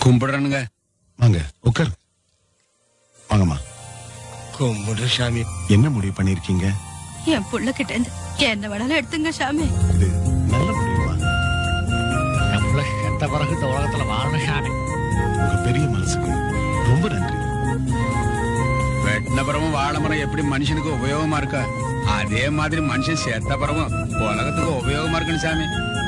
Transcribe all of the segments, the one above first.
கும்பிடுறனுங்க வாங்க உட்கார் வாங்கம்மா கும்பிடு சாமி என்ன முடிவு பண்ணிருக்கீங்க என் புள்ள கிட்ட இருந்து என்ன வேணாலும் எடுத்துங்க சாமி இது நல்ல முடிவுமா நம்மள செத்த பிறகு இந்த உலகத்துல வாழணும் சாமி உங்க பெரிய மனசுக்கு ரொம்ப நன்றி வெட்டின பிறவும் வாழை மரம் எப்படி மனுஷனுக்கு உபயோகமா இருக்கா அதே மாதிரி மனுஷன் செத்த பிறவும் உலகத்துக்கு உபயோகமா இருக்கணும் சாமி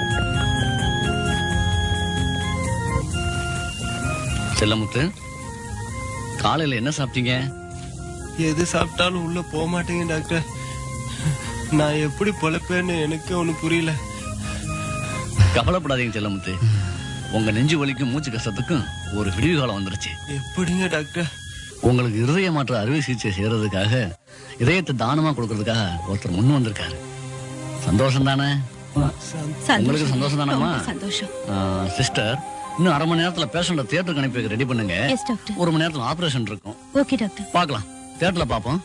செல்லமுத்து காலையில என்ன சாப்பிட்டீங்க எது சாப்பிட்டாலும் உள்ள போக மாட்டேங்க டாக்டர் நான் எப்படி பொழைப்பேன்னு எனக்கு ஒன்றும் புரியல கவலைப்படாதீங்க செல்லமுத்து உங்க நெஞ்சு வலிக்கும் மூச்சு கஷ்டத்துக்கும் ஒரு விடிவு காலம் வந்துருச்சு எப்படிங்க டாக்டர் உங்களுக்கு இருதய மாற்ற அறுவை சிகிச்சை செய்யறதுக்காக இதயத்தை தானமா கொடுக்கறதுக்காக ஒருத்தர் முன் வந்திருக்காரு சந்தோஷம் தானே உங்களுக்கு சந்தோஷம் தானம்மா? ரொம்ப சந்தோஷம் சிஸ்டர் இன்னும் அரை மணி நேரத்துல பேஷண்ட தியேட்டருக்கு அனுப்பி வைக்க ரெடி பண்ணுங்க எஸ் டாக்டர் ஒரு மணி நேரத்துல ஆபரேஷன் இருக்கும் ஓகே டாக்டர் பார்க்கலாம் தியேட்டர்ல பாப்போம்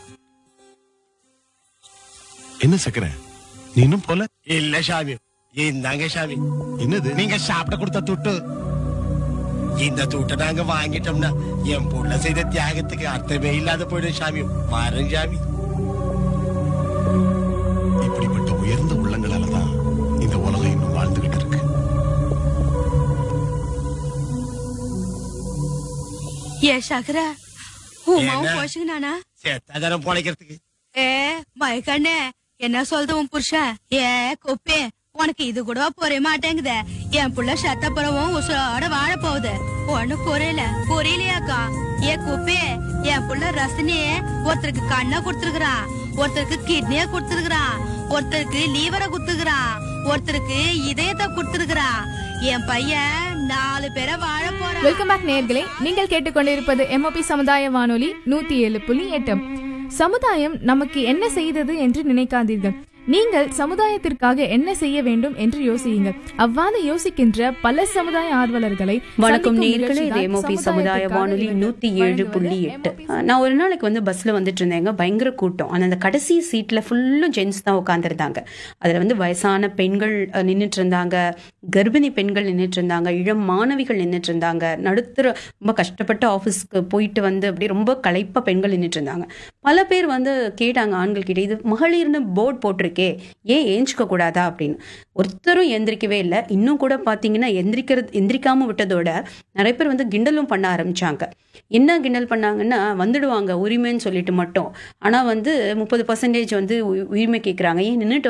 என்ன சக்கரை நீ இன்னும் போல இல்ல சாமி இந்தாங்க சாமி என்னது நீங்க சாப்பிட கொடுத்த துட்டு இந்த துட்டை நாங்க வாங்கிட்டோம்னா என் புள்ள செய்த தியாகத்துக்கு அர்த்தமே இல்லாத போயிடும் சாமி பாருங்க சாமி இப்படிப்பட்ட உயர்ந்த உள்ளங்களால தான் இந்த உலகம் இன்னும் வாழ்ந்துகிட்டு இருக்கு ஏ சகரா உமாவும் என்ன? போஷங்கனானா செத்தாதாரம் பொழைக்கிறதுக்கு ஏ மயக்கண்ணே என்ன சொல்றது உன் புருஷன் ஏ கொப்பே உனக்கு இது கூட புரிய மாட்டேங்குதே என் புள்ள செத்த பிறவும் உசுரோட வாழ போகுது ஒண்ணு புரியல புரியலையாக்கா ஏ குப்பே என் புள்ள ரசனி ஒருத்தருக்கு கண்ணை கொடுத்துருக்கான் ஒருத்தருக்கு கிட்னிய கொடுத்துருக்கான் ஒருத்தருக்கு லீவரை குத்துக்கிறான் ஒருத்தருக்கு இதயத்தை கொடுத்துருக்கான் என் பையன் நாலு பேரை வாழ போறான் வெல்கம் பேக் நேயர்களே நீங்கள் கேட்டுக்கொண்டிருப்பது எம்ஓபி சமுதாய வானொலி நூத்தி ஏழு புள்ளி எட்டு சமுதாயம் நமக்கு என்ன செய்தது என்று நினைக்காதீர்கள் நீங்கள் சமுதாயத்திற்காக என்ன செய்ய வேண்டும் என்று யோசியுங்கள் அவ்வாறு யோசிக்கின்ற பல சமுதாய ஆர்வலர்களை வணக்கம் சந்திக்கும் நேர்களே நிகழ்ச்சி இது தான் எம்ஓபி சமுதாய சமுதாயத்திற்காக வானொலி இரண்டு நூத்தி ஏழு வழங்குவது புள்ளி எட்டு MOP நான் ஒரு நாளைக்கு வந்து பஸ்ல வந்துட்டு இருந்தேங்க பயங்கர கூட்டம் ஆனா அந்த கடைசி சீட்ல ஃபுல்லும் ஜென்ஸ் தான் உட்காந்துருந்தாங்க அதுல வந்து வயசான பெண்கள் அஹ், நின்னுட்டு இருந்தாங்க கர்ப்பிணி பெண்கள் நின்னுட்டு இருந்தாங்க இளம் மாணவிகள் நின்னுட்டு இருந்தாங்க நடுத்தர ரொம்ப கஷ்டப்பட்டு ஆஃபீஸ்க்கு போயிட்டு வந்து அப்படியே ரொம்ப களைப்பா பெண்கள் நின்னுட்டு இருந்தாங்க பல பேர் வந்து கேட்டாங்க ஆண்கள் கிட்ட இது மகளிர்னு போர்டு போட்டிருக்கே ஏன் ஏஞ்சிக்க கூடாதா அப்படின்னு ஒருத்தரும் எந்திரிக்கவே இல்லை இன்னும் கூட பார்த்தீங்கன்னா எந்திரிக்கிறது எந்திரிக்காம விட்டதோட நிறைய பேர் வந்து கிண்டலும் பண்ண ஆரம்பிச்சாங்க என்ன கிண்டல் பண்ணாங்கன்னா வந்துடுவாங்க உரிமைன்னு சொல்லிட்டு மட்டும் ஆனால் வந்து முப்பது பர்சன்டேஜ் வந்து உ- உரிமை கேட்குறாங்க ஏன் நின்றுட்டு